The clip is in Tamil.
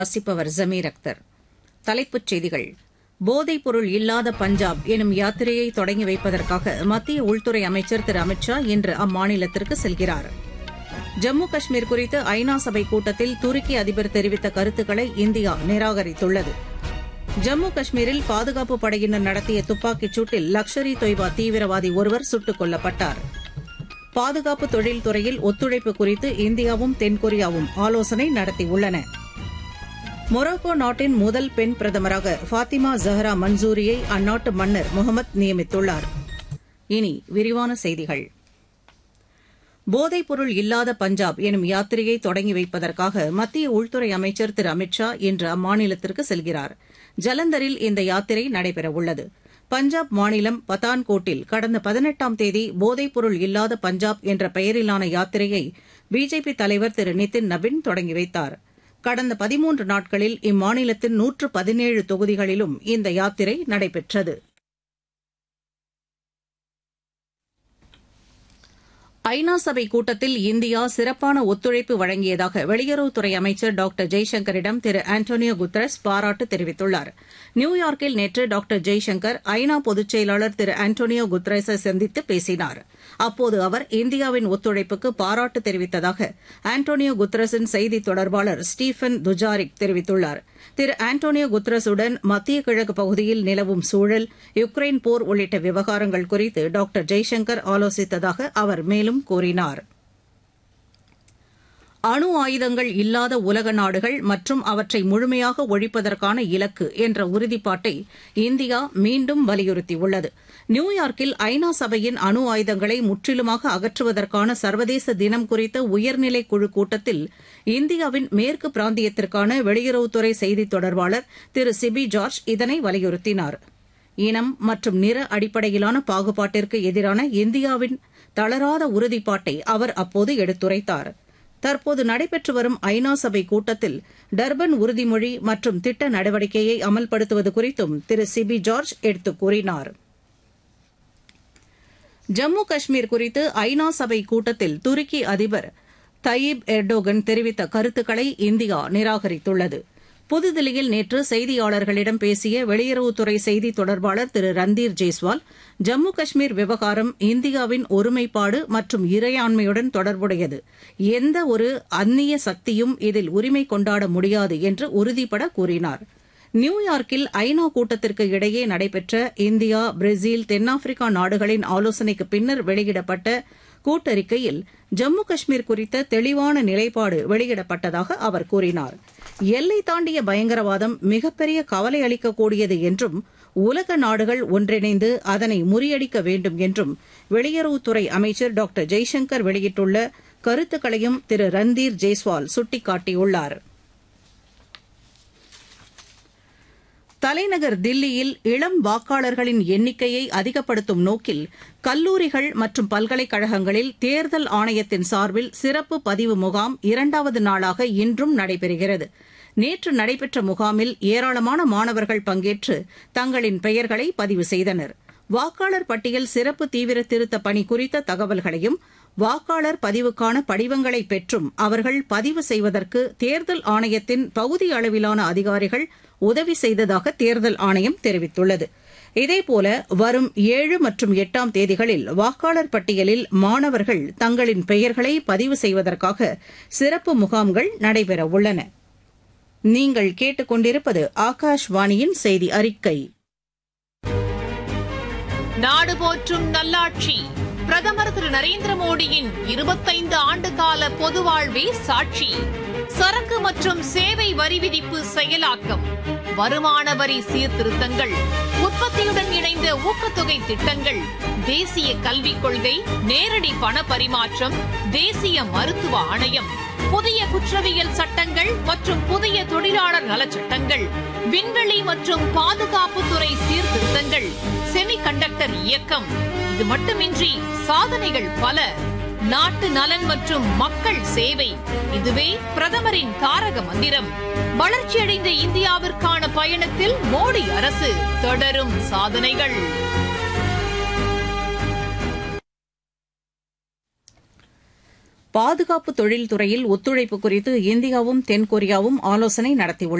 வாசிப்பவர் ஜமீர் அக்தர் தலைப்புச் செய்திகள் போதைப் பொருள் இல்லாத பஞ்சாப் எனும் யாத்திரையை தொடங்கி வைப்பதற்காக மத்திய உள்துறை அமைச்சர் திரு அமித் ஷா இன்று அம்மாநிலத்திற்கு செல்கிறார் ஜம்மு காஷ்மீர் குறித்து ஐநா சபை கூட்டத்தில் துருக்கி அதிபர் தெரிவித்த கருத்துக்களை இந்தியா நிராகரித்துள்ளது ஜம்மு காஷ்மீரில் பாதுகாப்பு படையினர் நடத்திய துப்பாக்கிச் சூட்டில் லக்ஷர் இ தொய்பா தீவிரவாதி ஒருவர் சுட்டுக் கொல்லப்பட்டார் பாதுகாப்பு தொழில்துறையில் ஒத்துழைப்பு குறித்து இந்தியாவும் தென்கொரியாவும் ஆலோசனை நடத்தியுள்ளன மொரோக்கோ நாட்டின் முதல் பெண் பிரதமராக ஃபாத்திமா ஜஹரா மன்சூரியை அந்நாட்டு மன்னர் முகமது நியமித்துள்ளார் இனி விரிவான செய்திகள் போதைப் பொருள் இல்லாத பஞ்சாப் எனும் யாத்திரையை தொடங்கி வைப்பதற்காக மத்திய உள்துறை அமைச்சர் திரு அமித் ஷா இன்று அம்மாநிலத்திற்கு செல்கிறார் ஜலந்தரில் இந்த யாத்திரை நடைபெறவுள்ளது பஞ்சாப் மாநிலம் பதான்கோட்டில் கடந்த பதினெட்டாம் தேதி போதைப் பொருள் இல்லாத பஞ்சாப் என்ற பெயரிலான யாத்திரையை பிஜேபி தலைவர் திரு நிதின் நபின் தொடங்கி வைத்தார் கடந்த பதிமூன்று நாட்களில் இம்மாநிலத்தின் நூற்று பதினேழு தொகுதிகளிலும் இந்த யாத்திரை நடைபெற்றது ஐநா சபை கூட்டத்தில் இந்தியா சிறப்பான ஒத்துழைப்பு வழங்கியதாக வெளியுறவுத்துறை அமைச்சர் டாக்டர் ஜெய்சங்கரிடம் திரு ஆண்டோனியோ குத்தரஸ் பாராட்டு தெரிவித்துள்ளார் நியூயார்க்கில் நேற்று டாக்டர் ஜெய்சங்கர் ஐநா பொதுச் செயலாளர் திரு ஆண்டோனியோ குத்தரஸை சந்தித்து பேசினார் அப்போது அவர் இந்தியாவின் ஒத்துழைப்புக்கு பாராட்டு தெரிவித்ததாக ஆண்டோனியோ குத்தரஸின் செய்தித் தொடர்பாளர் ஸ்டீஃபன் துஜாரிக் தெரிவித்துள்ளார் திரு ஆண்டோனியோ குத்தரஸுடன் மத்திய கிழக்கு பகுதியில் நிலவும் சூழல் யுக்ரைன் போர் உள்ளிட்ட விவகாரங்கள் குறித்து டாக்டர் ஜெய்சங்கர் ஆலோசித்ததாக அவர் மேலும் கூறினார் அணு ஆயுதங்கள் இல்லாத உலக நாடுகள் மற்றும் அவற்றை முழுமையாக ஒழிப்பதற்கான இலக்கு என்ற உறுதிப்பாட்டை இந்தியா மீண்டும் வலியுறுத்தியுள்ளது நியூயார்க்கில் ஐநா சபையின் அணு ஆயுதங்களை முற்றிலுமாக அகற்றுவதற்கான சர்வதேச தினம் குறித்த உயர்நிலை குழு கூட்டத்தில் இந்தியாவின் மேற்கு பிராந்தியத்திற்கான வெளியுறவுத்துறை செய்தித் தொடர்பாளர் திரு சிபி ஜார்ஜ் இதனை வலியுறுத்தினார் இனம் மற்றும் நிற அடிப்படையிலான பாகுபாட்டிற்கு எதிரான இந்தியாவின் தளராத உறுதிப்பாட்டை அவர் அப்போது எடுத்துரைத்தார் தற்போது நடைபெற்று வரும் ஐநா சபை கூட்டத்தில் டர்பன் உறுதிமொழி மற்றும் திட்ட நடவடிக்கையை அமல்படுத்துவது குறித்தும் திரு சிபி ஜார்ஜ் எடுத்துக் கூறினார் ஜம்மு காஷ்மீர் குறித்து ஐநா சபை கூட்டத்தில் துருக்கி அதிபர் தயீப் எர்டோகன் தெரிவித்த கருத்துக்களை இந்தியா நிராகரித்துள்ளது புதுதில்லியில் நேற்று செய்தியாளர்களிடம் பேசிய வெளியுறவுத்துறை செய்தித் தொடர்பாளர் திரு ரந்தீர் ஜெய்ஸ்வால் ஜம்மு காஷ்மீர் விவகாரம் இந்தியாவின் ஒருமைப்பாடு மற்றும் இறையாண்மையுடன் தொடர்புடையது எந்த ஒரு அந்நிய சக்தியும் இதில் உரிமை கொண்டாட முடியாது என்று உறுதிபட கூறினார் நியூயார்க்கில் ஐநா கூட்டத்திற்கு இடையே நடைபெற்ற இந்தியா பிரேசில் தென்னாப்பிரிக்கா நாடுகளின் ஆலோசனைக்கு பின்னர் வெளியிடப்பட்ட கூட்டறிக்கையில் ஜம்மு காஷ்மீர் குறித்த தெளிவான நிலைப்பாடு வெளியிடப்பட்டதாக அவர் கூறினார் எல்லை தாண்டிய பயங்கரவாதம் மிகப்பெரிய கவலை அளிக்கக்கூடியது என்றும் உலக நாடுகள் ஒன்றிணைந்து அதனை முறியடிக்க வேண்டும் என்றும் வெளியுறவுத்துறை அமைச்சர் டாக்டர் ஜெய்சங்கர் வெளியிட்டுள்ள கருத்துக்களையும் திரு ரந்தீர் ஜெய்ஸ்வால் சுட்டிக்காட்டியுள்ளாா் தலைநகர் தில்லியில் இளம் வாக்காளர்களின் எண்ணிக்கையை அதிகப்படுத்தும் நோக்கில் கல்லூரிகள் மற்றும் பல்கலைக்கழகங்களில் தேர்தல் ஆணையத்தின் சார்பில் சிறப்பு பதிவு முகாம் இரண்டாவது நாளாக இன்றும் நடைபெறுகிறது நேற்று நடைபெற்ற முகாமில் ஏராளமான மாணவர்கள் பங்கேற்று தங்களின் பெயர்களை பதிவு செய்தனர் வாக்காளர் பட்டியல் சிறப்பு தீவிர திருத்த பணி குறித்த தகவல்களையும் வாக்காளர் பதிவுக்கான படிவங்களை பெற்றும் அவர்கள் பதிவு செய்வதற்கு தேர்தல் ஆணையத்தின் பகுதி அளவிலான அதிகாரிகள் உதவி செய்ததாக தேர்தல் ஆணையம் தெரிவித்துள்ளது இதேபோல வரும் ஏழு மற்றும் எட்டாம் தேதிகளில் வாக்காளர் பட்டியலில் மாணவர்கள் தங்களின் பெயர்களை பதிவு செய்வதற்காக சிறப்பு முகாம்கள் நடைபெறவுள்ளன நீங்கள் கேட்டுக்கொண்டிருப்பது ஆகாஷ்வாணியின் செய்தி அறிக்கை நாடு போற்றும் நல்லாட்சி பிரதமர் திரு நரேந்திர மோடியின் இருபத்தைந்து ஆண்டு கால பொது வாழ்வே சாட்சி சரக்கு மற்றும் சேவை வரி விதிப்பு செயலாக்கம் வருமான வரி சீர்திருத்தங்கள் உற்பத்தியுடன் இணைந்த ஊக்கத்தொகை திட்டங்கள் தேசிய கல்விக் கொள்கை நேரடி பண பரிமாற்றம் தேசிய மருத்துவ ஆணையம் புதிய குற்றவியல் சட்டங்கள் மற்றும் புதிய தொழிலாளர் நலச்சட்டங்கள் விண்வெளி மற்றும் பாதுகாப்புத்துறை சீர்திருத்தங்கள் செமி கண்டக்டர் இயக்கம் இது மட்டுமின்றி சாதனைகள் பல நாட்டு நலன் மற்றும் மக்கள் சேவை இதுவே பிரதமரின் தாரக மந்திரம் வளர்ச்சியடைந்த இந்தியாவிற்கான பயணத்தில் மோடி அரசு தொடரும் சாதனைகள் பாதுகாப்பு தொழில்துறையில் ஒத்துழைப்பு குறித்து இந்தியாவும் தென்கொரியாவும் ஆலோசனை நடத்தியுள்ளன